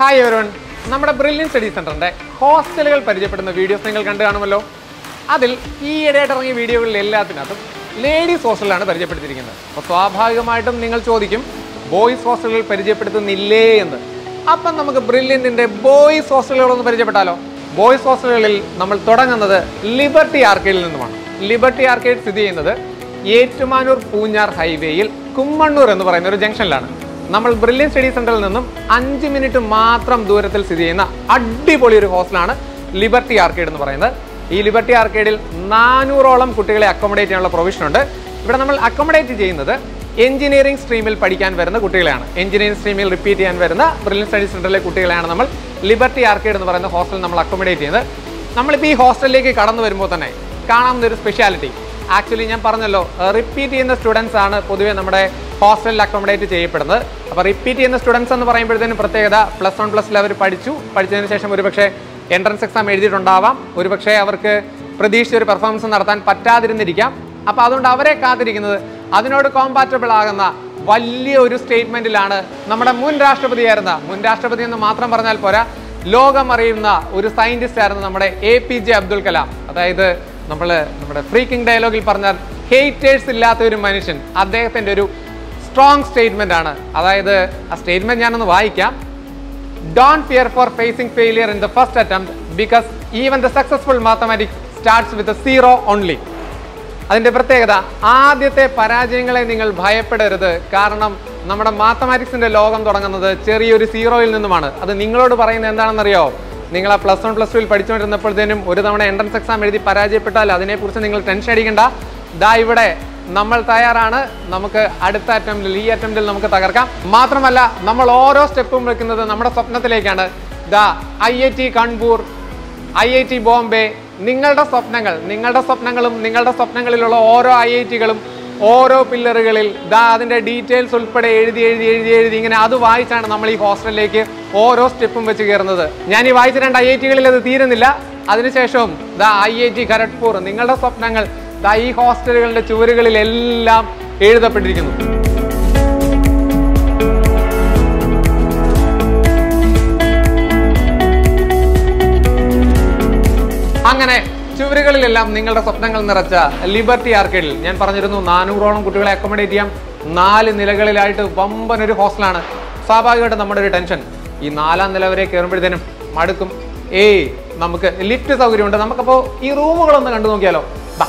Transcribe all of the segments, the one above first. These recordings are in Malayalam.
ഹായ് എവരോൺ നമ്മുടെ ബ്രില്യൻ സ്റ്റഡി സെന്ററിന്റെ ഹോസ്റ്റലുകൾ പരിചയപ്പെടുന്ന വീഡിയോസ് നിങ്ങൾ കണ്ടു കാണുമല്ലോ അതിൽ ഈയിടെയായിട്ട് ഇറങ്ങിയ വീഡിയോകളിൽ എല്ലാത്തിനകത്തും ലേഡീസ് ഹോസ്റ്റലാണ് പരിചയപ്പെടുത്തിയിരിക്കുന്നത് അപ്പോൾ സ്വാഭാവികമായിട്ടും നിങ്ങൾ ചോദിക്കും ബോയ്സ് ഹോസ്റ്റലുകൾ പരിചയപ്പെടുത്തുന്നില്ലേ എന്ന് അപ്പം നമുക്ക് ബ്രില്യൻറ്റിന്റെ ബോയ്സ് ഹോസ്റ്റലുകളൊന്ന് പരിചയപ്പെട്ടാലോ ബോയ്സ് ഹോസ്റ്റലുകളിൽ നമ്മൾ തുടങ്ങുന്നത് ലിബർട്ടി ആർക്കേഡിൽ നിന്നുമാണ് ലിബർട്ടി ആർക്കേഡ് സ്ഥിതി ചെയ്യുന്നത് ഏറ്റുമാനൂർ പൂഞ്ഞാർ ഹൈവേയിൽ കുമ്മണ്ണൂർ എന്ന് പറയുന്ന ഒരു ജംഗ്ഷനിലാണ് നമ്മൾ ബ്രില്യൻ സ്റ്റഡി സെന്ററിൽ നിന്നും അഞ്ച് മിനിറ്റ് മാത്രം ദൂരത്തിൽ സ്ഥിതി ചെയ്യുന്ന അടിപൊളി ഒരു ഹോസ്റ്റലാണ് ലിബർട്ടി ആർക്കേഡ് എന്ന് പറയുന്നത് ഈ ലിബർട്ടി ആർക്കേഡിൽ നാനൂറോളം കുട്ടികളെ അക്കോമഡേറ്റ് ചെയ്യാനുള്ള പ്രൊവിഷൻ ഉണ്ട് ഇവിടെ നമ്മൾ അക്കോമഡേറ്റ് ചെയ്യുന്നത് എഞ്ചിനീയറിംഗ് സ്ട്രീമിൽ പഠിക്കാൻ വരുന്ന കുട്ടികളെയാണ് എഞ്ചിനീയറിംഗ് സ്ട്രീമിൽ റിപ്പീറ്റ് ചെയ്യാൻ വരുന്ന ബ്രില്യൻ സ്റ്റഡി സെന്ററിലെ കുട്ടികളെയാണ് നമ്മൾ ലിബർട്ടി ആർക്കേഡ് എന്ന് പറയുന്ന ഹോസ്റ്റൽ നമ്മൾ അക്കോമഡേറ്റ് ചെയ്യുന്നത് നമ്മളിപ്പോൾ ഈ ഹോസ്റ്റലിലേക്ക് കടന്നു വരുമ്പോൾ തന്നെ കാണാവുന്ന ഒരു സ്പെഷ്യാലിറ്റി ആക്ച്വലി ഞാൻ പറഞ്ഞല്ലോ റിപ്പീറ്റ് ചെയ്യുന്ന സ്റ്റുഡൻസ് ആണ് പൊതുവെ നമ്മുടെ ഹോസ്റ്റലിൽ അക്കോമഡേറ്റ് ചെയ്യപ്പെടുന്നത് അപ്പോൾ റിപ്പീറ്റ് ചെയ്യുന്ന സ്റ്റുഡൻസ് എന്ന് പറയുമ്പോഴത്തേനും പ്രത്യേകത പ്ലസ് വൺ പ്ലസ് അവർ പഠിച്ചു പഠിച്ചതിന് ശേഷം ഒരുപക്ഷെ എൻട്രൻസ് എക്സാം എഴുതിയിട്ടുണ്ടാവാം ഒരുപക്ഷെ അവർക്ക് പ്രതീക്ഷിച്ച ഒരു പെർഫോമൻസ് നടത്താൻ പറ്റാതിരുന്നിരിക്കാം അപ്പോൾ അതുകൊണ്ട് അവരെ കാത്തിരിക്കുന്നത് അതിനോട് കോമ്പാറ്റബിൾ ആകുന്ന വലിയ ഒരു സ്റ്റേറ്റ്മെന്റിലാണ് നമ്മുടെ മുൻ രാഷ്ട്രപതിയായിരുന്ന മുൻ രാഷ്ട്രപതി എന്ന് മാത്രം പറഞ്ഞാൽ പോരാ ലോകം അറിയുന്ന ഒരു സയന്റിസ്റ്റ് ആയിരുന്നു നമ്മുടെ A P J Abdul Kalam അതായത് നമ്മൾ നമ്മുടെ ഫ്രീക്കിംഗ് ഡയലോഗിൽ പറഞ്ഞാൽ ഹേറ്റേഴ്സ് ഇല്ലാത്ത ഒരു മനുഷ്യൻ അദ്ദേഹത്തിന്റെ ഒരു സ്ട്രോങ് സ്റ്റേറ്റ്മെന്റ് ആണ് അതായത് ആ സ്റ്റേറ്റ്മെന്റ് ഞാനൊന്ന് വായിക്കാം don't fear for facing failure in the first attempt because even the successful mathematics starts with zero only അതിന്റെ പ്രത്യേകത ആദ്യത്തെ പരാജയങ്ങളെ നിങ്ങൾ ഭയപ്പെടരുത് കാരണം നമ്മുടെ മാത്തമാറ്റിക്സിന്റെ ലോകം തുടങ്ങുന്നത് ചെറിയൊരു സീറോയിൽ നിന്നുമാണ് അത് നിങ്ങളോട് പറയുന്നത് എന്താണെന്നറിയോ നിങ്ങൾ ആ പ്ലസ് വൺ പ്ലസ് ടുവിൽ പഠിച്ചുകൊണ്ടിരുന്നപ്പോഴത്തേനും ഒരു തവണ എൻട്രൻസ് എക്സാം എഴുതി പരാജയപ്പെട്ടാൽ അതിനെക്കുറിച്ച് നിങ്ങൾ ടെൻഷൻ അടിക്കണ്ട ദാ ഇവിടെ നമ്മൾ തയ്യാറാണ് നമുക്ക് അടുത്ത അറ്റംപ്റ്റിൽ ഈ അറ്റംപ്റ്റിൽ നമുക്ക് തകർക്കാം മാത്രമല്ല നമ്മൾ ഓരോ സ്റ്റെപ്പും വെക്കുന്നത് നമ്മുടെ സ്വപ്നത്തിലേക്കാണ് ദാ I I T Kanpur I I T Bombay നിങ്ങളുടെ സ്വപ്നങ്ങൾ നിങ്ങളുടെ സ്വപ്നങ്ങളും നിങ്ങളുടെ സ്വപ്നങ്ങളിലുള്ള ഓരോ ഐ ഐ ടികളും ഓരോ പില്ലറുകളിൽ ദാ അതിന്റെ ഡീറ്റെയിൽസ് ഉൾപ്പെടെ എഴുതി എഴുതി എഴുതി എഴുതി ഇങ്ങനെ അത് വായിച്ചാണ് നമ്മൾ ഈ ഹോസ്റ്റലിലേക്ക് ഓരോ സ്റ്റെപ്പും വെച്ച് കയറുന്നത് ഞാൻ ഈ വായിച്ച രണ്ട് ഐ ഐ ടികളിൽ അത് തീരുന്നില്ല അതിനുശേഷവും ദാ ഐ ഐ ടി ഖരഗ്പൂർ നിങ്ങളുടെ സ്വപ്നങ്ങൾ ദാ ഈ ഹോസ്റ്റലുകളുടെ ചുവരുകളിൽ എല്ലാം എഴുതപ്പെട്ടിരിക്കുന്നു അങ്ങനെ ചുവരുകളിലെല്ലാം നിങ്ങളുടെ സ്വപ്നങ്ങൾ നിറച്ച ലിബർട്ടി ആർക്കേഡിൽ ഞാൻ പറഞ്ഞിരുന്നു നാനൂറോളം കുട്ടികളെ അക്കോമഡേറ്റ് ചെയ്യാം നാല് നിലകളിലായിട്ട് വമ്പൻ ഒരു ഹോസ്റ്റലാണ് സ്വാഭാവികമായിട്ടും നമ്മുടെ ഒരു ടെൻഷൻ ഈ നാലാം നില വരെ കയറുമ്പോഴത്തേനും മടുക്കും ഏയ് നമുക്ക് ലിഫ്റ്റ് സൗകര്യമുണ്ട് നമുക്കപ്പോൾ ഈ റൂമുകളൊന്ന് കണ്ടു നോക്കിയാലോ ബാ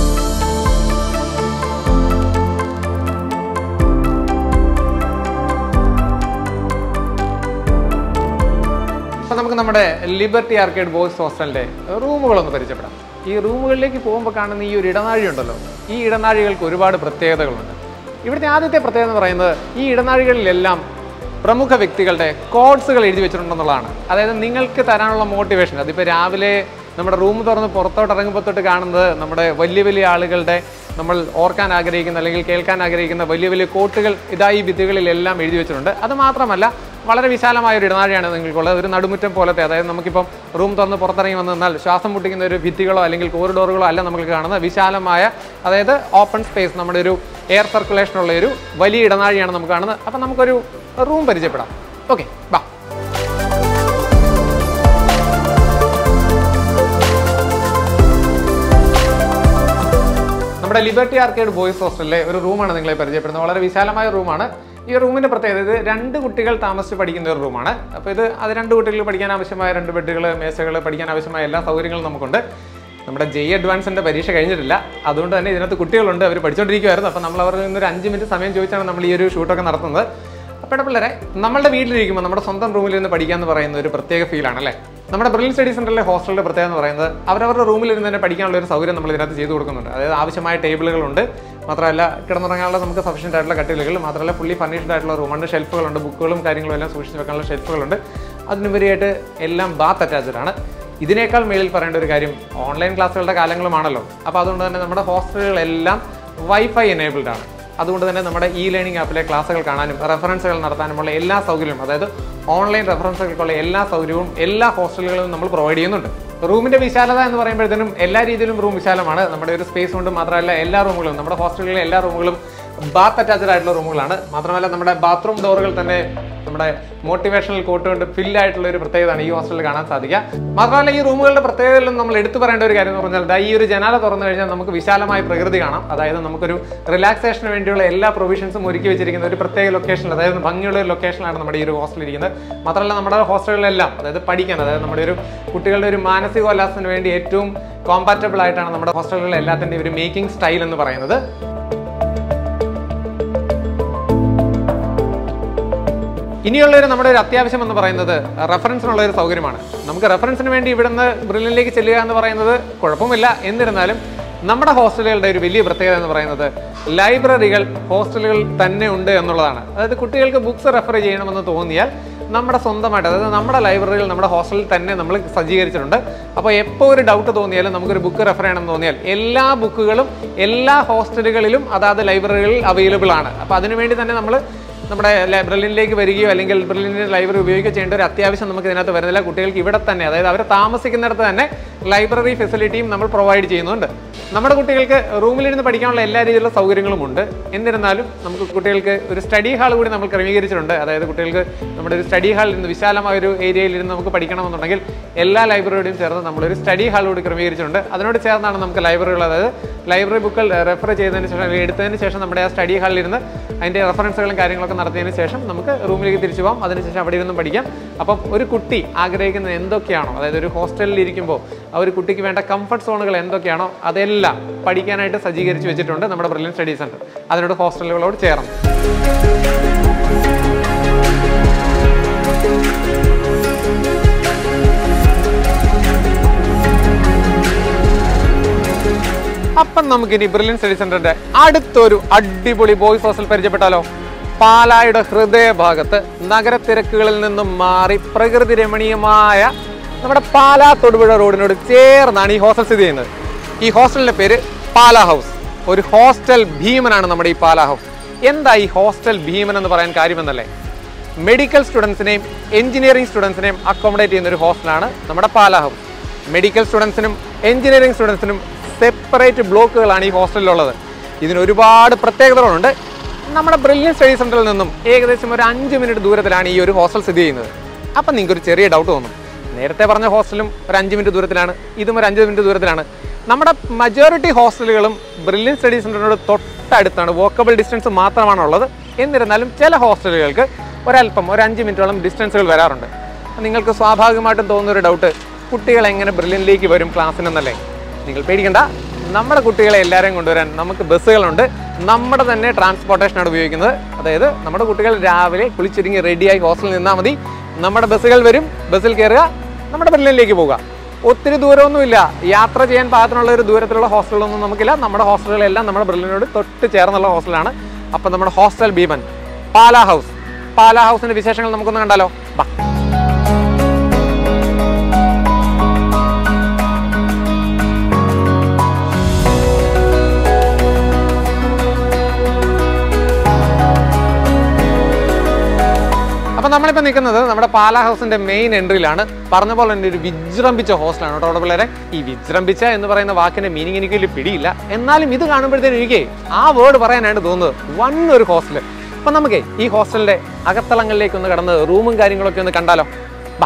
അപ്പൊ നമുക്ക് നമ്മുടെ ലിബർട്ടി ആർക്കേഡ് ബോയ്സ് ഹോസ്റ്റലിന്റെ റൂമുകളൊന്ന് പരിചയപ്പെടാം ഈ റൂമുകളിലേക്ക് പോകുമ്പോൾ കാണുന്ന ഈ ഒരു ഇടനാഴി ഉണ്ടല്ലോ ഈ ഇടനാഴികൾക്ക് ഒരുപാട് പ്രത്യേകതകളുണ്ട് ഇവിടുത്തെ ആദ്യത്തെ പ്രത്യേകത എന്ന് പറയുന്നത് ഈ ഇടനാഴികളിലെല്ലാം പ്രമുഖ വ്യക്തികളുടെ കോഡ്സുകൾ എഴുതി വെച്ചിട്ടുണ്ടെന്നുള്ളതാണ് അതായത് നിങ്ങൾക്ക് തരാനുള്ള മോട്ടിവേഷൻ അതിപ്പോൾ രാവിലെ നമ്മുടെ റൂം തുറന്ന് പുറത്തോട്ട് ഇറങ്ങുമ്പോൾ തൊട്ട് കാണുന്നത് നമ്മുടെ വലിയ വലിയ ആളുകളുടെ നമ്മൾ ഓർക്കാൻ ആഗ്രഹിക്കുന്ന അല്ലെങ്കിൽ കേൾക്കാൻ ആഗ്രഹിക്കുന്ന വലിയ വലിയ കോട്ടുകൾ ഇതാ ഈ ഭിത്തികളിലെല്ലാം എഴുതി വെച്ചിട്ടുണ്ട് അത് മാത്രമല്ല വളരെ വിശാലമായ ഒരു ഇടനാഴിയാണ് നിങ്ങൾക്കുള്ളത് ഒരു നടുമുറ്റം പോലത്തെ അതായത് നമുക്കിപ്പം റൂം തുറന്ന് പുറത്തിറങ്ങി വന്നു നിന്നാൽ ശ്വാസം മുട്ടിക്കുന്ന ഒരു ഭിത്തികളോ അല്ലെങ്കിൽ കോറിഡോറുകളോ അല്ല നമുക്ക് കാണുന്നത് വിശാലമായ അതായത് ഓപ്പൺ സ്പേസ് നമ്മുടെ ഒരു എയർ സർക്കുലേഷൻ ഉള്ള ഒരു വലിയ ഇടനാഴിയാണ് നമുക്ക് കാണുന്നത് അപ്പം നമുക്കൊരു റൂം പരിചയപ്പെടാം ഓക്കെ ബാ നമ്മുടെ ലിബർട്ടി ആർക്കേഡ് ബോയ്സ് ഹോസ്റ്റലിലെ ഒരു റൂമാണ് നിങ്ങളെ പരിചയപ്പെടുന്നത് വളരെ വിശാലമായ റൂമാണ് ഈ റൂമിന്റെ പ്രത്യേകത ഇത് രണ്ട് കുട്ടികൾ താമസിച്ച് പഠിക്കുന്ന ഒരു റൂമാണ് അപ്പോൾ ഇത് അത് രണ്ട് കുട്ടികൾ പഠിക്കാൻ ആവശ്യമായ രണ്ട് ബെഡുകൾ മേശകൾ പഠിക്കാൻ ആവശ്യമായ എല്ലാ സൗകര്യങ്ങളും നമുക്കുണ്ട് നമ്മുടെ ജെ അഡ്വാൻസിന്റെ പരീക്ഷ കഴിഞ്ഞിട്ടില്ല അതുകൊണ്ട് തന്നെ ഇതിനകത്ത് കുട്ടികളുണ്ട് അവർ പഠിച്ചുകൊണ്ടിരിക്കുമായിരുന്നു അപ്പോൾ നമ്മൾ അവരിൽ നിന്ന് ഒരു അഞ്ച് മിനിറ്റ് സമയം ചോദിച്ചാണ് നമ്മൾ ഈ ഒരു ഷൂട്ടൊക്കെ നടത്തുന്നത് അപ്പോൾ പിള്ളേരെ നമ്മളുടെ വീട്ടിലിരിക്കുമ്പോൾ നമ്മുടെ സ്വന്തം റൂമിൽ നിന്ന് പഠിക്കുക എന്ന് പറയുന്ന ഒരു പ്രത്യേക ഫീലാണ് അല്ലേ നമ്മുടെ ബ്രില്യൻ സ്റ്റഡി സെന്ററിലെ ഹോസ്റ്റലിന്റെ പ്രത്യേകത എന്ന് പറയുന്നത് അവരവരുടെ റൂമിൽ ഇരുന്ന് തന്നെ പഠിക്കാനുള്ള ഒരു സൗകര്യം നമ്മൾ ഇതിനകത്ത് ചെയ്തു കൊടുക്കുന്നുണ്ട് അതായത് ആവശ്യമായ ടേബിളുകളുണ്ട് മാത്രമല്ല കിടന്നുറങ്ങാനുള്ള നമുക്ക് സഫീഷ്യൻ്റ് ആയിട്ടുള്ള കട്ടിലുകൾ മാത്രമല്ല ഫുള്ളി ഫർണിഷ്ഡ് ആയിട്ടുള്ള റൂമുണ്ട് ഷെൽഫുകളുണ്ട് ബുക്കുകളും കാര്യങ്ങളും എല്ലാം സൂക്ഷിച്ച് വെക്കാനുള്ള ഷെൽഫുകളുണ്ട് അതിനുപരിയായിട്ട് എല്ലാം ബാത്ത് അറ്റാച്ച്ഡ് ആണ് ഇതിനേക്കാൾ മേളിൽ പറയേണ്ട ഒരു കാര്യം ഓൺലൈൻ ക്ലാസ്സുകളുടെ കാലങ്ങളുമാണല്ലോ അപ്പോൾ അതുകൊണ്ട് തന്നെ നമ്മുടെ ഹോസ്റ്റലുകളെല്ലാം വൈഫൈ എനേബിൾഡ് ആണ് അതുകൊണ്ട് തന്നെ നമ്മുടെ ഇ ലേണിംഗ് ആപ്പിലെ ക്ലാസ്സുകൾ കാണാനും റെഫറൻസുകൾ നടത്താനുമുള്ള എല്ലാ സൗകര്യവും അതായത് ഓൺലൈൻ റെഫറൻസുകൾക്കുള്ള എല്ലാ സൗകര്യവും എല്ലാ ഹോസ്റ്റലുകളിലും നമ്മൾ പ്രൊവൈഡ് ചെയ്യുന്നുണ്ട് റൂമിന്റെ വിശാലത എന്ന് പറയുമ്പോഴത്തേനും എല്ലാ രീതിയിലും റൂം വിശാലമാണ് നമ്മുടെ ഒരു സ്പേസ് കൊണ്ട് മാത്രമല്ല എല്ലാ റൂമുകളും നമ്മുടെ ഹോസ്റ്റലുകളിലെ എല്ലാ റൂമുകളും ബാത്ത് അറ്റാച്ച്ഡ് ആയിട്ടുള്ള റൂമുകളാണ് മാത്രമല്ല നമ്മുടെ ബാത്റൂം ഡോറുകൾ തന്നെ നമ്മുടെ മോട്ടിവേഷണൽ കോട്ട് കൊണ്ട് ഫിൽ ആയിട്ടുള്ള ഒരു പ്രത്യേകതയാണ് ഈ ഹോസ്റ്റലിൽ കാണാൻ സാധിക്കുക മാത്രമല്ല ഈ റൂമുകളുടെ പ്രത്യേകതകളിലും നമ്മൾ എടുത്തു പറയേണ്ട ഒരു കാര്യം എന്ന് പറഞ്ഞാൽ ദാ ഈ ഒരു ജനാല തുറന്നു കഴിഞ്ഞാൽ നമുക്ക് വിശാലമായ പ്രകൃതി കാണാം അതായത് നമുക്കൊരു റിലാക്സേഷന് വേണ്ടിയുള്ള എല്ലാ പ്രൊവിഷൻസും ഒരുക്കി വെച്ചിരിക്കുന്ന ഒരു പ്രത്യേക ലൊക്കേഷനിൽ അതായത് ഭംഗിയുള്ള ഒരു ലൊക്കേഷനിലാണ് നമ്മുടെ ഈ ഒരു ഹോസ്റ്റലിൽ ഇരിക്കുന്നത് മാത്രമല്ല നമ്മുടെ ഹോസ്റ്റലുകളിലെല്ലാം അതായത് പഠിക്കാൻ അതായത് നമ്മുടെ ഒരു കുട്ടികളുടെ ഒരു മാനസികോല്ലാസത്തിന് വേണ്ടി ഏറ്റവും കോമ്പാറ്റബിൾ ആയിട്ടാണ് നമ്മുടെ ഹോസ്റ്റലുകളിലെ എല്ലാത്തിൻ്റെയും ഒരു മേക്കിംഗ് സ്റ്റൈൽ എന്ന് പറയുന്നത് ഇനിയുള്ള ഒരു നമ്മുടെ ഒരു അത്യാവശ്യം എന്ന് പറയുന്നത് റെഫറൻസിനുള്ള ഒരു സൗകര്യമാണ് നമുക്ക് റെഫറൻസിന് വേണ്ടി ഇവിടുന്ന് ബ്രില്ലിലേക്ക് ചെല്ലുക എന്ന് പറയുന്നത് കുഴപ്പമില്ല എന്നിരുന്നാലും നമ്മുടെ ഹോസ്റ്റലുകളുടെ ഒരു വലിയ പ്രത്യേകത എന്ന് പറയുന്നത് ലൈബ്രറികൾ ഹോസ്റ്റലുകൾ തന്നെ ഉണ്ട് എന്നുള്ളതാണ് അതായത് കുട്ടികൾക്ക് ബുക്സ് റെഫർ ചെയ്യണമെന്ന് തോന്നിയാൽ നമ്മുടെ സ്വന്തമായിട്ട് അതായത് നമ്മുടെ ലൈബ്രറികൾ നമ്മുടെ ഹോസ്റ്റലിൽ തന്നെ നമ്മൾ സജ്ജീകരിച്ചിട്ടുണ്ട് അപ്പോൾ എപ്പോൾ ഒരു ഡൗട്ട് തോന്നിയാലും നമുക്കൊരു ബുക്ക് റെഫർ ചെയ്യണമെന്ന് തോന്നിയാൽ എല്ലാ ബുക്കുകളും എല്ലാ ഹോസ്റ്റലുകളിലും അതാത് ലൈബ്രറികളിൽ അവൈലബിൾ ആണ് അപ്പോൾ അതിനുവേണ്ടി തന്നെ നമ്മൾ നമ്മുടെ ല- ബ്രില്ലിനിലേക്ക് വരികയോ അല്ലെങ്കിൽ ബ്രില്ലിൻ്റെ ലൈബ്രറി ഉപയോഗിക്കുകയോ ചെയ്യേണ്ട ഒരു അത്യാവശ്യം നമുക്ക് ഇതിനകത്ത് വരുന്നില്ല കുട്ടികൾക്ക് ഇവിടെ തന്നെ അതായത് അവർ താമസിക്കുന്നിടത്ത് തന്നെ ലൈബ്രറി ഫെസിലിറ്റിയും നമ്മൾ പ്രൊവൈഡ് ചെയ്യുന്നുണ്ട് നമ്മുടെ കുട്ടികൾക്ക് റൂമിലിരുന്ന് പഠിക്കാനുള്ള എല്ലാ രീതിയിലുള്ള സൗകര്യങ്ങളും ഉണ്ട് എന്നിരുന്നാലും നമുക്ക് കുട്ടികൾക്ക് ഒരു സ്റ്റഡി ഹാൾ കൂടി നമ്മൾ ക്രമീകരിച്ചിട്ടുണ്ട് അതായത് കുട്ടികൾക്ക് നമ്മുടെ ഒരു സ്റ്റഡി ഹാളിൽ ഇരുന്ന് വിശാലമായ ഒരു ഏരിയയിൽ ഇരുന്ന് നമുക്ക് പഠിക്കണമെന്നുണ്ടെങ്കിൽ എല്ലാ ലൈബ്രറിയോടും ചേർന്ന് നമ്മളൊരു സ്റ്റഡി ഹാൾ കൂടി ക്രമീകരിച്ചിട്ടുണ്ട് അതിനോട് ചേർന്നാണ് നമുക്ക് ലൈബ്രറികൾ അതായത് ലൈബ്രറി ബുക്കുകൾ റെഫർ ചെയ്തതിന് ശേഷം അല്ലെങ്കിൽ എടുത്തതിന് ശേഷം നമ്മുടെ ആ സ്റ്റഡി ഹാളിൽ ഇരുന്ന് അതിൻ്റെ റെഫറൻസുകളും കാര്യങ്ങളൊക്കെ നടത്തിയതിന് ശേഷം നമുക്ക് റൂമിലേക്ക് തിരിച്ചു പോകാം അതിനുശേഷം അവിടെ ഇരുന്നും പഠിക്കാം അപ്പം ഒരു കുട്ടി ആഗ്രഹിക്കുന്നത് എന്തൊക്കെയാണോ അതായത് ഒരു ഹോസ്റ്റലിൽ ഇരിക്കുമ്പോൾ ആ ഒരു കുട്ടിക്ക് വേണ്ട കംഫർട്ട് സോണുകൾ എന്തൊക്കെയാണോ അതെല്ലാം പഠിക്കാനായിട്ട് സജ്ജീകരിച്ച് വെച്ചിട്ടുണ്ട് നമ്മുടെ ബ്രില്യൻ സ്റ്റഡി സെൻറ്റർ അതിനോട് ഹോസ്റ്റലുകളോട് ചേർന്ന് അപ്പം നമുക്കിനി ബ്രില്യൻ സ്റ്റഡി സെന്ററിന്റെ അടുത്തൊരു അടിപൊളി ബോയ്സ് ഹോസ്റ്റൽ പരിചയപ്പെട്ടാലോ പാലായുടെ ഹൃദയഭാഗത്ത് നഗരത്തിരക്കുകളിൽ നിന്നും മാറി പ്രകൃതി രമണീയമായ നമ്മുടെ പാലാ തൊടുപുഴ റോഡിനോട് ചേർന്നാണ് ഈ ഹോസ്റ്റൽ സ്ഥിതി ചെയ്യുന്നത് ഈ ഹോസ്റ്റലിന്റെ പേര് പാലാ ഹൗസ് ഒരു ഹോസ്റ്റൽ ഭീമനാണ് നമ്മുടെ ഈ പാലാ ഹൗസ് എന്താ ഈ ഹോസ്റ്റൽ ഭീമൻ എന്ന് പറയാൻ കാര്യമെന്നല്ലേ മെഡിക്കൽ സ്റ്റുഡൻസിനെയും എഞ്ചിനീയറിംഗ് സ്റ്റുഡൻസിനെയും അക്കോമഡേറ്റ് ചെയ്യുന്ന ഒരു ഹോസ്റ്റലാണ് നമ്മുടെ പാലാ ഹൗസ് മെഡിക്കൽ സ്റ്റുഡൻസിനും എഞ്ചിനീയറിംഗ് സ്റ്റുഡൻസിനും സെപ്പറേറ്റ് ബ്ലോക്കുകളാണ് ഈ ഹോസ്റ്റലിലുള്ളത് ഇതിന് ഒരുപാട് പ്രത്യേകതകളുണ്ട് നമ്മുടെ ബ്രില്യൻ സ്റ്റഡി സെന്ററിൽ നിന്നും ഏകദേശം ഒരു അഞ്ച് മിനിറ്റ് ദൂരത്തിലാണ് ഈ ഒരു ഹോസ്റ്റൽ സ്ഥിതി ചെയ്യുന്നത് അപ്പം നിങ്ങൾക്ക് ഒരു ചെറിയ ഡൗട്ട് തോന്നും നേരത്തെ പറഞ്ഞ ഹോസ്റ്റലും ഒരു അഞ്ച് മിനിറ്റ് ദൂരത്തിലാണ് ഇതും ഒരു അഞ്ച് മിനിറ്റ് ദൂരത്തിലാണ് നമ്മുടെ മജോറിറ്റി ഹോസ്റ്റലുകളും ബ്രില്യൻ സ്റ്റഡി സെന്ററിനോട് തൊട്ടടുത്താണ് വോക്കബിൾ ഡിസ്റ്റൻസ് മാത്രമാണ് ഉള്ളത് എന്നിരുന്നാലും ചില ഹോസ്റ്റലുകൾക്ക് ഒരല്പം ഒരു അഞ്ച് മിനിറ്റോളം ഡിസ്റ്റൻസുകൾ വരാറുണ്ട് അപ്പോൾ നിങ്ങൾക്ക് സ്വാഭാവികമായിട്ടും തോന്നുന്ന ഒരു ഡൗട്ട് കുട്ടികൾ എങ്ങനെ ബ്രില്യനിലേക്ക് വരും ക്ലാസ്സിനെന്നല്ലേ നിങ്ങൾ പേടിക്കണ്ട നമ്മുടെ കുട്ടികളെ എല്ലാവരെയും കൊണ്ടുവരാൻ നമുക്ക് ബസ്സുകളുണ്ട് നമ്മുടെ തന്നെ ട്രാൻസ്പോർട്ടേഷനാണ് ഉപയോഗിക്കുന്നത് അതായത് നമ്മുടെ കുട്ടികൾ രാവിലെ കുളിച്ചൊരുങ്ങി റെഡിയായി ഹോസ്റ്റലിൽ നിന്നാൽ മതി നമ്മുടെ ബസ്സുകൾ വരും ബസ്സിൽ കയറുക നമ്മുടെ ബ്രില്യനിലേക്ക് പോകുക ഒത്തിരി ദൂരമൊന്നുമില്ല യാത്ര ചെയ്യാൻ പാകത്തിനുള്ള ഒരു ദൂരത്തിലുള്ള ഹോസ്റ്റലൊന്നും നമുക്കില്ല നമ്മുടെ ഹോസ്റ്റലുകളെല്ലാം നമ്മുടെ ബ്രില്ലിനോട് തൊട്ട് ചേർന്നുള്ള ഹോസ്റ്റലാണ് അപ്പം നമ്മുടെ ഹോസ്റ്റൽ ഭീമൻ പാലാ ഹൗസ് പാലാ ഹൗസിന്റെ വിശേഷങ്ങൾ നമുക്കൊന്ന് കണ്ടാലോ ബാ അപ്പൊ നമ്മളിപ്പോ നിൽക്കുന്നത് നമ്മുടെ പാലാ ഹൗസിന്റെ മെയിൻ എൻട്രിയിലാണ് പറഞ്ഞ പോലെ തന്നെ ഒരു വിജൃംഭിച്ച ഹോസ്റ്റലാണ് കേട്ടോ അവിടെ പിള്ളേരെ ഈ വിജൃംഭിച്ച എന്ന് പറയുന്ന വാക്കിന്റെ മീനിങ് എനിക്ക് വലിയ പിടിയില്ല എന്നാലും ഇത് കാണുമ്പോഴത്തേനും എനിക്ക് ആ വേർഡ് പറയാനായിട്ട് തോന്നുന്നത് വൺ ഒരു ഹോസ്റ്റൽ അപ്പൊ നമുക്ക് ഈ ഹോസ്റ്റലിന്റെ അകത്തളങ്ങളിലേക്ക് ഒന്ന് കടന്ന് റൂമും കാര്യങ്ങളൊക്കെ ഒന്ന് കണ്ടാലോ ബാ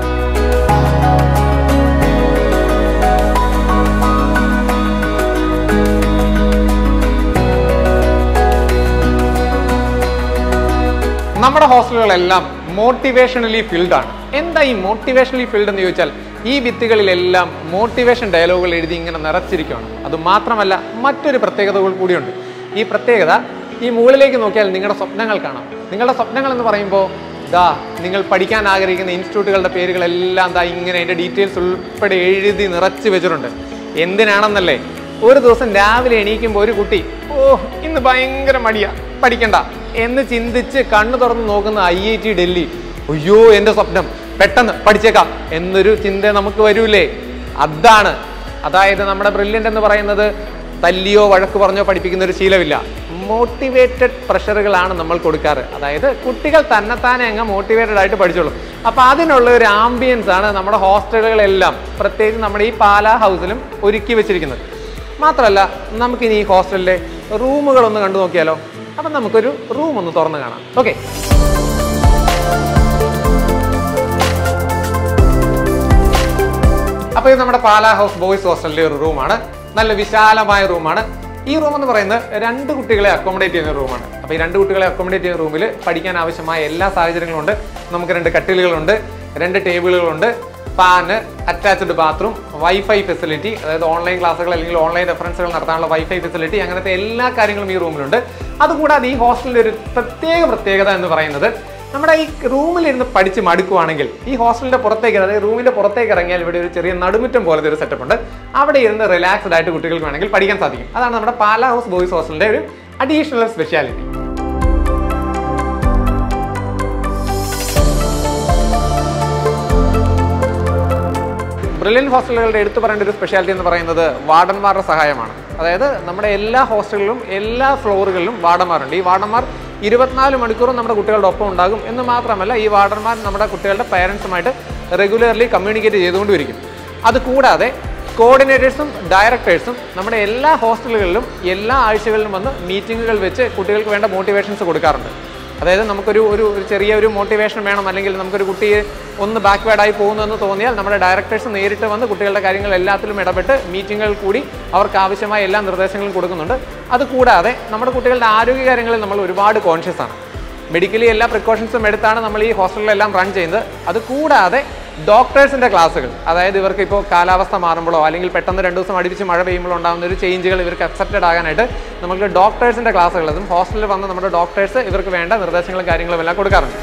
നമ്മുടെ ഹോസ്റ്റലുകളെല്ലാം മോട്ടിവേഷണലി ഫിൽഡ് ആണ് എന്താ ഈ മോട്ടിവേഷണലി ഫിൽഡ് എന്ന് ചോദിച്ചാൽ ഈ ഭിത്തികളിലെല്ലാം മോട്ടിവേഷൻ ഡയലോഗുകൾ എഴുതി ഇങ്ങനെ നിറച്ചിരിക്കുകയാണ് അത് മാത്രമല്ല മറ്റൊരു പ്രത്യേകതകൾ കൂടിയുണ്ട് ഈ പ്രത്യേകത ഈ മുകളിലേക്ക് നോക്കിയാൽ നിങ്ങളുടെ സ്വപ്നങ്ങൾ കാണാം നിങ്ങളുടെ സ്വപ്നങ്ങൾ എന്ന് പറയുമ്പോൾ ദാ നിങ്ങൾ പഠിക്കാൻ ആഗ്രഹിക്കുന്ന ഇൻസ്റ്റിറ്റ്യൂട്ടുകളുടെ പേരുകളെല്ലാം ദാ ഇങ്ങനെ അതിൻ്റെ ഡീറ്റെയിൽസ് ഉൾപ്പെടെ എഴുതി നിറച്ച് വെച്ചിട്ടുണ്ട് എന്തിനാണെന്നല്ലേ ഒരു ദിവസം രാവിലെ എണീക്കുമ്പോൾ ഒരു കുട്ടി ഓ ഇന്ന് ഭയങ്കര മടിയാ പഠിക്കണ്ട എന്ന് ചിന്തിച്ച് കണ്ണു തുറന്ന് നോക്കുന്ന ഐ ഐ ടി ഡൽഹി അയ്യോ എൻ്റെ സ്വപ്നം പെട്ടെന്ന് പഠിച്ചേക്കാം എന്നൊരു ചിന്ത നമുക്ക് വരൂലേ അതാണ് അതായത് നമ്മുടെ ബ്രില്യൻ്റ് എന്ന് പറയുന്നത് തല്ലിയോ വഴക്ക് പറഞ്ഞോ പഠിപ്പിക്കുന്ന ഒരു ശീലമില്ല മോട്ടിവേറ്റഡ് പ്രഷറുകളാണ് നമ്മൾ കൊടുക്കാറ് അതായത് കുട്ടികൾ തന്നെത്താനെ അങ്ങ് മോട്ടിവേറ്റഡ് ആയിട്ട് പഠിച്ചോളും അപ്പോൾ അതിനുള്ള ഒരു ആംബിയൻസ് ആണ് നമ്മുടെ ഹോസ്റ്റലുകളെല്ലാം പ്രത്യേകിച്ച് നമ്മുടെ ഈ പാലാ ഹൗസിലും ഒരുക്കി വെച്ചിരിക്കുന്നത് മാത്രമല്ല നമുക്കിനി ഈ ഹോസ്റ്റലിലെ റൂമുകളൊന്ന് കണ്ടു നോക്കിയാലോ അപ്പം നമുക്കൊരു റൂം ഒന്ന് തുറന്ന് കാണാം ഓക്കെ അപ്പോൾ ഇത് നമ്മുടെ പാലാ ഹൗസ് ബോയ്സ് ഹോസ്റ്റലിലെ ഒരു റൂമാണ് നല്ല വിശാലമായ റൂമാണ് ഈ റൂം എന്ന് പറയുന്നത് രണ്ട് കുട്ടികളെ അക്കോമഡേറ്റ് ചെയ്യുന്ന റൂമാണ് അപ്പോൾ ഈ രണ്ട് കുട്ടികളെ അക്കോമഡേറ്റ് ചെയ്യുന്ന റൂമിൽ പഠിക്കാൻ ആവശ്യമായ എല്ലാ സാഹചര്യങ്ങളും ഉണ്ട് നമുക്ക് രണ്ട് കട്ടിലുകളുണ്ട് രണ്ട് ടേബിളുകളുണ്ട് fan attached bathroom wifi facility അതായത് ഓൺലൈൻ ക്ലാസ്സുകൾ അല്ലെങ്കിൽ ഓൺലൈൻ റെഫറൻസുകൾ നടത്താനുള്ള വൈഫൈ ഫെസിലിറ്റി അങ്ങനത്തെ എല്ലാ കാര്യങ്ങളും ഈ റൂമിലുണ്ട് അതുകൂടാതെ ഈ ഹോസ്റ്റലിന്റെ ഒരു പ്രത്യേക പ്രത്യേകത എന്ന് പറയുന്നത് നമ്മുടെ ഈ റൂമിലിരുന്ന് പഠിച്ച് മടുക്കുവാണെങ്കിൽ ഈ ഹോസ്റ്റലിന്റെ പുറത്തേക്ക് അതായത് റൂമിന്റെ പുറത്തേക്ക് ഇറങ്ങിയാൽ ഇവിടെ ഒരു ചെറിയ നടുമുറ്റം പോലത്തെ ഒരു സെറ്റപ്പ് ഉണ്ട് അവിടെ ഇരുന്ന് റിലാക്സ്ഡ് ആയിട്ട് കുട്ടികൾക്ക് വേണമെങ്കിൽ പഠിക്കാൻ സാധിക്കും അതാണ് നമ്മുടെ പാലാ ഹൗസ് ബോയ്സ് ഹോസ്റ്റലിന്റെ ഒരു അഡീഷണൽ സ്പെഷ്യാലിറ്റി ബ്രില്യൻ ഹോസ്റ്റലുകളുടെ എടുത്തു പറയേണ്ട ഒരു സ്പെഷ്യാലിറ്റി എന്ന് പറയുന്നത് വാർഡന്മാരുടെ സഹായമാണ് അതായത് നമ്മുടെ എല്ലാ ഹോസ്റ്റലിലും എല്ലാ ഫ്ലോറുകളിലും വാർഡന്മാരുണ്ട് ഈ വാർഡന്മാർ ഇരുപത്തിനാല് മണിക്കൂറും നമ്മുടെ കുട്ടികളുടെ ഒപ്പം ഉണ്ടാകും എന്ന് മാത്രമല്ല ഈ വാർഡന്മാർ നമ്മുടെ കുട്ടികളുടെ പേരൻസുമായിട്ട് റെഗുലർലി കമ്മ്യൂണിക്കേറ്റ് ചെയ്തുകൊണ്ടിരിക്കും അതുകൂടാതെ കോർഡിനേറ്റേഴ്സും ഡയറക്ടേഴ്സും നമ്മുടെ എല്ലാ ഹോസ്റ്റലുകളിലും എല്ലാ ആഴ്ചകളിലും വന്ന് മീറ്റിങ്ങുകൾ വെച്ച് കുട്ടികൾക്ക് വേണ്ട മോട്ടിവേഷൻസ് കൊടുക്കാറുണ്ട് അതായത് നമുക്കൊരു ഒരു ഒരു ചെറിയ ഒരു മോട്ടിവേഷൻ വേണം അല്ലെങ്കിൽ നമുക്കൊരു കുട്ടിയെ ഒന്ന് ബാക്ക്വേർഡായി പോകുന്നതെന്ന് തോന്നിയാൽ നമ്മുടെ ഡയറക്ടേഴ്സ് നേരിട്ട് വന്ന് കുട്ടികളുടെ കാര്യങ്ങൾ എല്ലാത്തിലും ഇടപെട്ട് മീറ്റിങ്ങുകൾ കൂടി അവർക്ക് ആവശ്യമായ എല്ലാ നിർദ്ദേശങ്ങളും കൊടുക്കുന്നുണ്ട് അതുകൂടാതെ നമ്മുടെ കുട്ടികളുടെ ആരോഗ്യ കാര്യങ്ങളിൽ നമ്മൾ ഒരുപാട് കോൺഷ്യസ് ആണ് മെഡിക്കലി എല്ലാ പ്രിക്കോഷൻസും എടുത്താണ് നമ്മൾ ഈ ഹോസ്റ്റലിലെല്ലാം റൺ ചെയ്യുന്നത് അതുകൂടാതെ ഡോക്ടേഴ്സിന്റെ ക്ലാസ്സുകൾ അതായത് ഇവർക്ക് ഇപ്പോൾ കാലാവസ്ഥ മാറുമ്പോഴോ അല്ലെങ്കിൽ പെട്ടെന്ന് രണ്ട് ദിവസം അടുപ്പിച്ച് മഴ പെയ്യുമ്പോഴോ ഉണ്ടാകുന്ന ഒരു ചേഞ്ചുകൾ ഇവർക്ക് അക്സെപ്റ്റഡ് ആകാനായിട്ട് നമുക്ക് ഡോക്ടേഴ്സിന്റെ ക്ലാസ്സുകൾ അതും ഹോസ്റ്റലിൽ വന്ന് നമ്മുടെ ഡോക്ടേഴ്സ് ഇവർക്ക് വേണ്ട നിർദ്ദേശങ്ങളും കാര്യങ്ങളും എല്ലാം കൊടുക്കാറുണ്ട്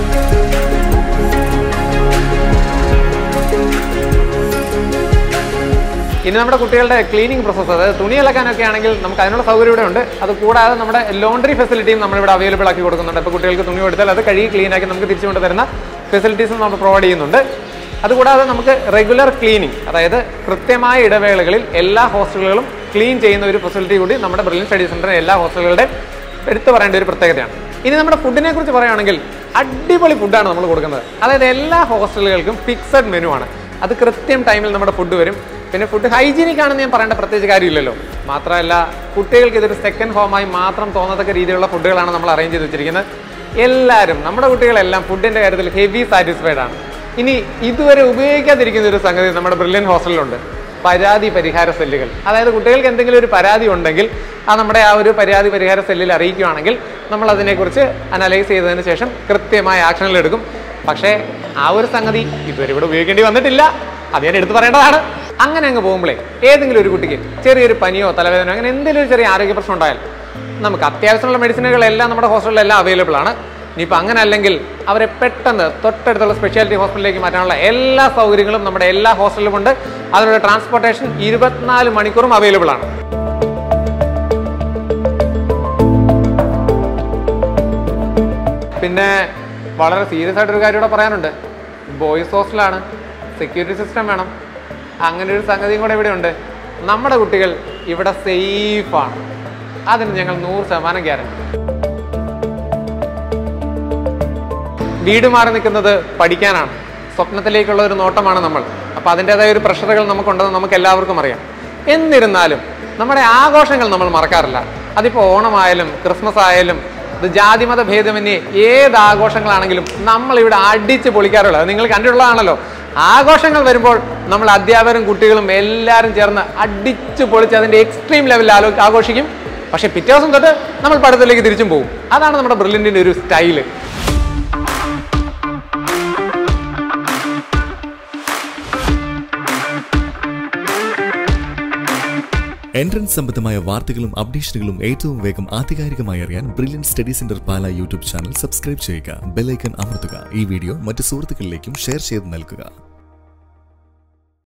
ഇനി നമ്മുടെ കുട്ടികളുടെ ക്ലീനിങ് പ്രോസസ്സ് അതായത് തുണി അലക്കാനൊക്കെ ആണെങ്കിൽ നമുക്ക് അതിനുള്ള സൗകര്യം ഇവിടെ ഉണ്ട് അത് കൂടാതെ നമ്മുടെ ലോണ്ടറി ഫെസിലിറ്റിയും നമ്മളിവിടെ അവൈലബിൾ ആക്കി കൊടുക്കുന്നുണ്ട് അപ്പോൾ കുട്ടികൾക്ക് തുണി കൊടുത്താൽ അത് കഴുകി ക്ലീൻ ആക്കി നമുക്ക് തിരിച്ചു കൊണ്ടുതരുന്ന ഫെസിലിറ്റീസും നമ്മൾ പ്രൊവൈഡ് ചെയ്യുന്നുണ്ട് അതുകൂടാതെ നമുക്ക് റെഗുലർ ക്ലീനിങ് അതായത് കൃത്യമായ ഇടവേളകളിൽ എല്ലാ ഹോസ്റ്റലുകളും ക്ലീൻ ചെയ്യുന്ന ഒരു ഫെസിലിറ്റി കൂടി നമ്മുടെ ബ്രില്യൻ സ്റ്റഡി സെന്ററിലെ എല്ലാ ഹോസ്റ്റലുകളുടെ എടുത്തു പറയേണ്ട ഒരു പ്രത്യേകതയാണ് ഇനി നമ്മുടെ ഫുഡിനെ കുറിച്ച് പറയുകയാണെങ്കിൽ അടിപൊളി ഫുഡാണ് നമ്മൾ കൊടുക്കുന്നത് അതായത് എല്ലാ ഹോസ്റ്റലുകൾക്കും ഫിക്സഡ് മെനു ആണ് അത് കൃത്യം ടൈമിൽ നമ്മുടെ ഫുഡ് വരും പിന്നെ ഫുഡ് ഹൈജീനിക് ആണെന്ന് ഞാൻ പറയേണ്ട പ്രത്യേകിച്ച് കാര്യമില്ലല്ലോ മാത്രമല്ല കുട്ടികൾക്ക് ഇതൊരു സെക്കൻഡ് ഹോമായി മാത്രം തോന്നത്തക്ക രീതിയിലുള്ള ഫുഡുകളാണ് നമ്മൾ അറേഞ്ച് ചെയ്ത് വെച്ചിരിക്കുന്നത് എല്ലാവരും നമ്മുടെ കുട്ടികളെല്ലാം ഫുഡിന്റെ കാര്യത്തിൽ ഹെവി സാറ്റിസ്ഫൈഡ് ആണ് ഇനി ഇതുവരെ ഉപയോഗിക്കാതിരിക്കുന്ന ഒരു സംഗതി നമ്മുടെ ബ്രില്യൻ ഹോസ്റ്റലിലുണ്ട് പരാതി പരിഹാര സെല്ലുകൾ അതായത് കുട്ടികൾക്ക് എന്തെങ്കിലും ഒരു പരാതി ഉണ്ടെങ്കിൽ ആ നമ്മുടെ ആ ഒരു പരാതി പരിഹാര സെല്ലിൽ അറിയിക്കുകയാണെങ്കിൽ നമ്മൾ അതിനെക്കുറിച്ച് അനലൈസ് ചെയ്തതിന് ശേഷം കൃത്യമായ ആക്ഷനുകൾ എടുക്കും പക്ഷേ ആ ഒരു സംഗതി ഇതുവരെ ഇവിടെ ഉപയോഗിക്കേണ്ടി വന്നിട്ടില്ല അത് ഞാൻ എടുത്തു പറയേണ്ടതാണ് അങ്ങനെ അങ്ങ് പോകുമ്പോഴേ ഏതെങ്കിലും ഒരു കുട്ടിക്ക് ചെറിയൊരു പനിയോ തലവേദനയോ അങ്ങനെ എന്തെങ്കിലും ഒരു ചെറിയ ആരോഗ്യ പ്രശ്നം ഉണ്ടായാൽ നമുക്ക് അത്യാവശ്യമുള്ള മെഡിസിനുകളെല്ലാം നമ്മുടെ ഹോസ്പിറ്റലിലെല്ലാം അവൈലബിൾ ആണ് ഇനിയിപ്പോൾ അങ്ങനെ അല്ലെങ്കിൽ അവരെ പെട്ടെന്ന് തൊട്ടടുത്തുള്ള സ്പെഷ്യാലിറ്റി ഹോസ്പിറ്റലിലേക്ക് മാറ്റാനുള്ള എല്ലാ സൗകര്യങ്ങളും നമ്മുടെ എല്ലാ ഹോസ്റ്റലിലും ഉണ്ട് അതിനുള്ള ട്രാൻസ്പോർട്ടേഷൻ ഇരുപത്തിനാല് മണിക്കൂറും അവൈലബിൾ ആണ് പിന്നെ വളരെ സീരിയസ് ആയിട്ടൊരു കാര്യം ഇവിടെ പറയാനുണ്ട് ബോയ്സ് ഹോസ്റ്റലാണ് സെക്യൂരിറ്റി സിസ്റ്റം വേണം അങ്ങനെ ഒരു സംഗതിയും കൂടെ ഇവിടെ ഉണ്ട് നമ്മുടെ കുട്ടികൾ ഇവിടെ സേഫാണ് അതിന് ഞങ്ങൾ നൂറ് ശതമാനം ഗ്യാരണ്ടി വീട് മാറി നിൽക്കുന്നത് പഠിക്കാനാണ് സ്വപ്നത്തിലേക്കുള്ള ഒരു നോട്ടമാണ് നമ്മൾ അപ്പോൾ അതിൻ്റെതായ ഒരു പ്രഷറുകൾ നമുക്കുണ്ടെന്ന് നമുക്ക് എല്ലാവർക്കും അറിയാം എന്നിരുന്നാലും നമ്മുടെ ആഘോഷങ്ങൾ നമ്മൾ മറക്കാറില്ല അതിപ്പോൾ ഓണമായാലും ക്രിസ്മസ് ആയാലും ഇത് ജാതിമത ഭേദമന്യേ ഏത് ആഘോഷങ്ങളാണെങ്കിലും നമ്മൾ ഇവിടെ അടിച്ച് പൊളിക്കാറുള്ളത് അത് നിങ്ങൾ കണ്ടിട്ടുള്ളതാണല്ലോ ആഘോഷങ്ങൾ വരുമ്പോൾ നമ്മൾ അധ്യാപകരും കുട്ടികളും എല്ലാവരും ചേർന്ന് അടിച്ച് പൊളിച്ച് അതിൻ്റെ എക്സ്ട്രീം ലെവലിൽ ആലോ ആഘോഷിക്കും പക്ഷേ പിറ്റേ ദിവസം തൊട്ട് നമ്മൾ പഠിത്തത്തിലേക്ക് തിരിച്ചും പോകും അതാണ് നമ്മുടെ ബ്രില്യൻറ്റിൻ്റെ ഒരു സ്റ്റൈല് എൻട്രൻസ് സംബന്ധമായ വാർത്തകളും അപ്ഡേഷനുകളും ഏറ്റവും വേഗം ആധികാരികമായി അറിയാൻ Brilliant Study Centre Pala YouTube channel subscribe ചെയ്യുക ബെല്ലൈക്കൺ അമർത്തുക ഈ വീഡിയോ മറ്റ് സുഹൃത്തുക്കളിലേക്കും ഷെയർ ചെയ്ത് നൽകുക